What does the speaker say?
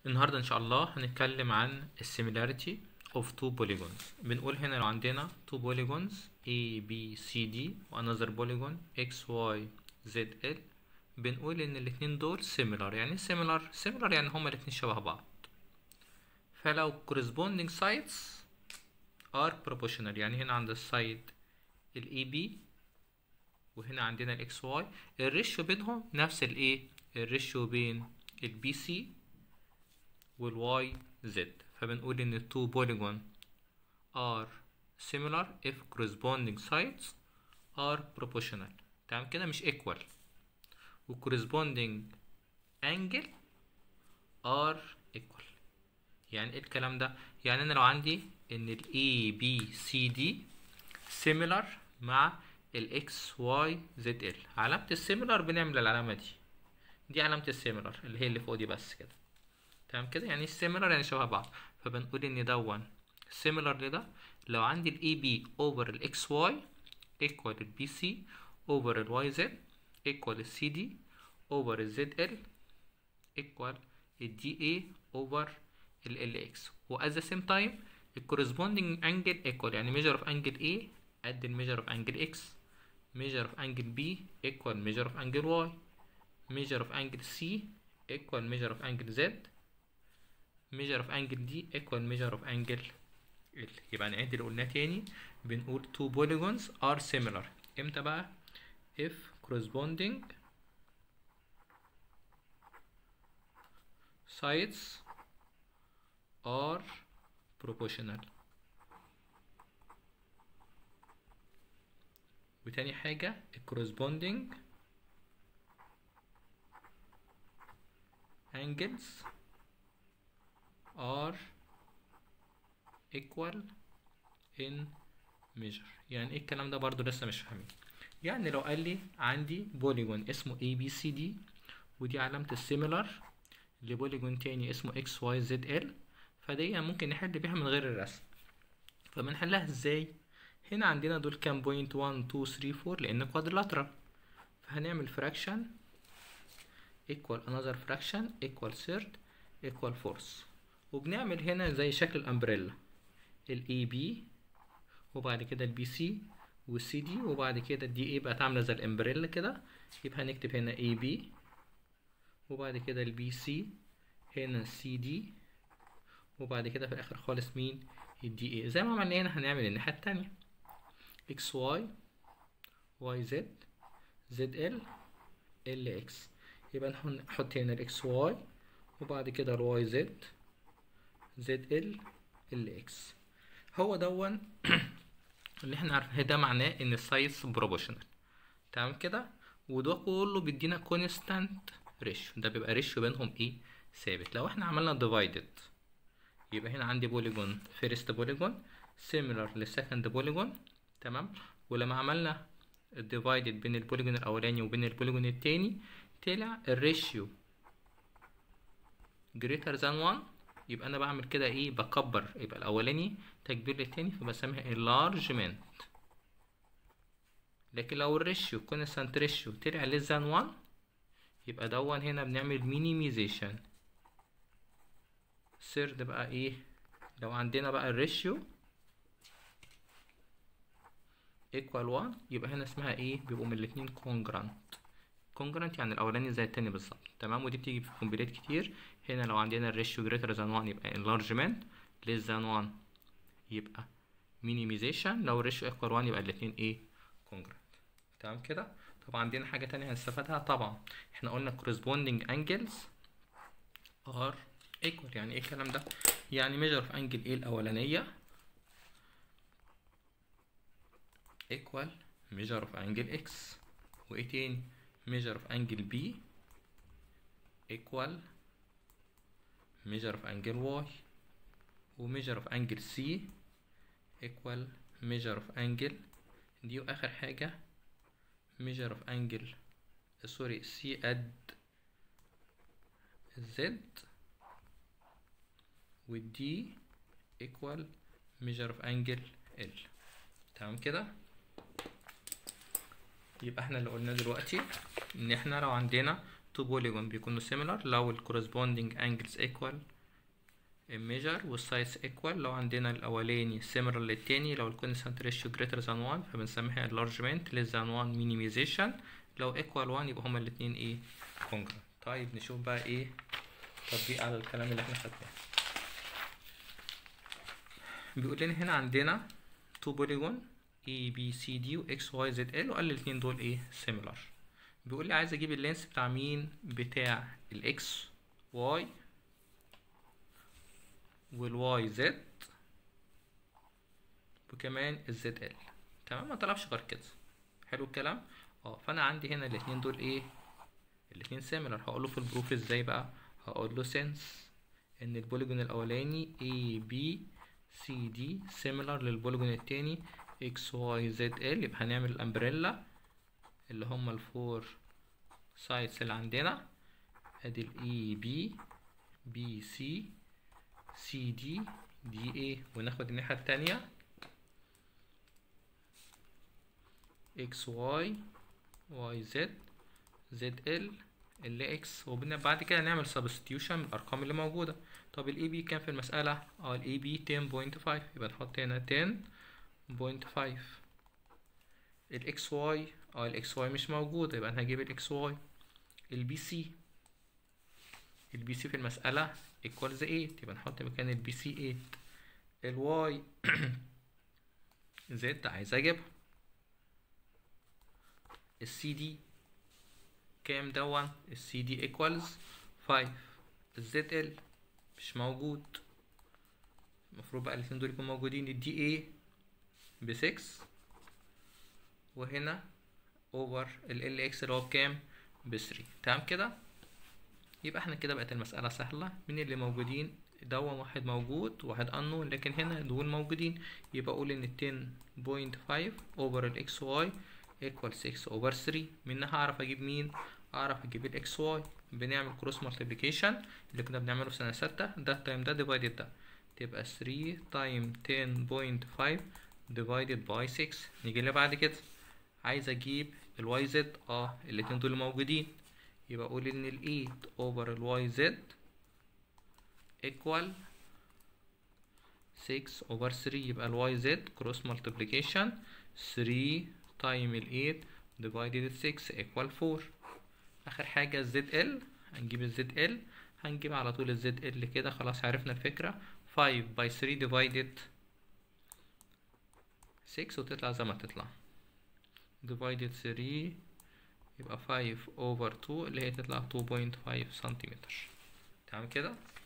النهاردة إن شاء الله هنتكلم عن similarity of two polygons بنقول هنا لو عندنا two polygons A B C D و another polygon X Y Z L بنقول إن الاتنين دول similar يعني similar similar يعني هما الاتنين شبه بعض فلو corresponding sides are proportional يعني هنا عند السايد ال AB وهنا عندنا ال XY الريشيو بينهم نفس الايه الريشيو بين ال BC والواي زد فبنقول ان two polygon are similar if corresponding sides are proportional تمام كده مش equal و corresponding angle are equal يعني ايه الكلام ده يعني انا لو عندي ان ال A B C D similar مع ال X Y Z L علامة السيميلر بنعمل العلامة دي دي علامة السيميلر اللي هي اللي فوق دي بس كده تمام كده يعني similar يعني شبه بعض فبنقول ان دون similar لده لو عندي ال AB over ال XY equal ال BC over ال YZ equal ال CD over ال ZL equal ال DA over ال LX و at the same time ال corresponding angle equal يعني measure of angle A قد ال measure of angle X measure of angle B equal measure of angle Y measure of angle C equal measure of angle Z measure of angle D equal measure of angle L يبقى نعيد اللي قلناه تاني بنقول two polygons are similar امتى بقى if corresponding sides are proportional وتاني حاجة corresponding angles are equal in measure يعني ايه الكلام ده برضو لسه مش فاهمين يعني لو قال لي عندي بوليجون اسمه ABCD ودي علامة السيميلر لبوليجون تاني اسمه XYZL فدي ممكن نحل بيها من غير الرسم فبنحلها ازاي هنا عندنا دول كام بوينت 1 2 3 4 لان كوادرلاترال فهنعمل فراكشن equal another fraction equal third equal fourth وبنعمل هنا زي شكل الامبريلا ال AB وبعد كده ال BC وال CD وبعد كده ال DA بقت عاملة زي الامبريلا كده يبقى هنكتب هنا AB وبعد كده ال BC هنا CD وبعد كده في الآخر خالص مين ال DA زي ما عملنا هنا هنعمل الناحية التانية XY YZ ZL LX يبقى نحط هنا ال XY وبعد كده ال YZ ZL LX هو دون اللي احنا عارفين ده معناه ان السايز بروبوشنال تمام كده وده كله بيدينا كونستانت ريشيو ده بيبقى ريشيو بينهم ايه ثابت لو احنا عملنا ديفايدد يبقى هنا عندي بوليجون فيرست بوليجون سيميلر للسكند بوليجون تمام ولما عملنا الديفايدد بين البوليجون الاولاني وبين البوليجون التاني طلع الريشيو greater than 1 يبقى انا بعمل كده ايه بكبر يبقى الاولاني تكبير للتاني فبسميها enlargement لكن لو الريشيو constant ريشيو طلع less than 1 يبقى دون هنا بنعمل minimization سرد بقى ايه لو عندنا بقى الريشيو equal 1 يبقى هنا اسمها ايه بيبقوا من الاتنين congruent congruent يعني الاولاني زي التاني بالظبط تمام ودي بتيجي في كومبليت كتير هنا لو عندنا الريشيو greater than 1 يبقى enlargement less than 1 يبقى minimization لو الريشيو equal 1 يبقى الاتنين ايه congruent تمام كده طب عندنا حاجة تانية هنستفادها طبعا احنا قلنا corresponding angles are equal يعني ايه الكلام ده يعني measure of angle ايه الاولانية equal measure of angle x وايه تاني measure of angle b equal measure of angle y و measure of angle c equal measure of angle دي واخر حاجة measure of angle سوري c قد z والدي equal measure of angle l تمام كده يبقى احنا اللي قلناه دلوقتي ان احنا لو عندنا تو بوليجون بيكونوا similar لو ال corresponding angles equal in measure والsides equal لو عندنا الأولاني similar للتاني لو ال constant ratio greater than 1 فبنسميها enlargement less than 1 minimization لو equal 1 يبقى هما الاتنين ايه congruent طيب نشوف بقى ايه تطبيق على الكلام اللي احنا خدناه بيقول لنا هنا عندنا تو بوليجون A B C D و X Y Z L وقال لي الاتنين دول ايه similar بيقول لي عايز اجيب اللينس بتاع مين بتاع ال X Y وال Y Z وكمان ال Z L تمام ما طلبش غير كده حلو الكلام اه فانا عندي هنا الاتنين دول ايه الاتنين similar هقوله في البروف ازاي بقى هقول له since ان البوليجون الاولاني A B C D similar للبوليجون التاني X Y Z L يبقى هنعمل الامبريلا اللي هما الفور سايدز اللي عندنا ادي ال E B B C C D D A وناخد الناحية التانية X Y Y Z Z L اللي اكس وبعد كده نعمل سبستيوشن بالارقام اللي موجوده طب الاي بي كام في المساله اه الاي بي 10.5 يبقى نحط هنا 10.5 الاكس واي اه الاكس واي مش موجوده يبقى انا هجيب الاكس واي البي سي البي سي في المساله equals 8 يبقى نحط مكان البي سي 8 الواي زد عايز اجيبها السي دي كام دون السي دي ايكوالز 5 الزد ال مش موجود المفروض بقى الاتنين دول يكونوا موجودين الدي اي ب 6 وهنا اوفر ال ال اكس اللي هو بكام ب 3 تمام كده يبقى احنا كده بقت المسألة سهلة من اللي موجودين دون واحد موجود واحد انون لكن هنا دول موجودين يبقى اقول ان 10.5 اوفر الاكس واي equal 6 over 3 منها هعرف اجيب مين اعرف اجيب الاكس واي بنعمل كروس مالتيبليكيشن اللي كنا بنعمله في سنه ستة ده تايم ده ديفايدد ده تبقى 3 تايم 10.5 ديفايدد باي 6 نيجي اللي بعد كده عايز اجيب الواي زد اه الاتنين دول موجودين يبقى اقول ان ال 8 اوفر الواي زد equal 6 over 3 يبقى الواي زد كروس مالتيبليكيشن 3 تايم ال 8 divided 6 equal 4 اخر حاجة الزد ال هنجيب الزد ال هنجيب على طول الزد ال كده خلاص عرفنا الفكرة 5 by 3 divided 6 وتطلع زي ما تطلع divided 3 يبقى 5 over 2 اللي هي تطلع 2.5 سنتيمتر تمام كده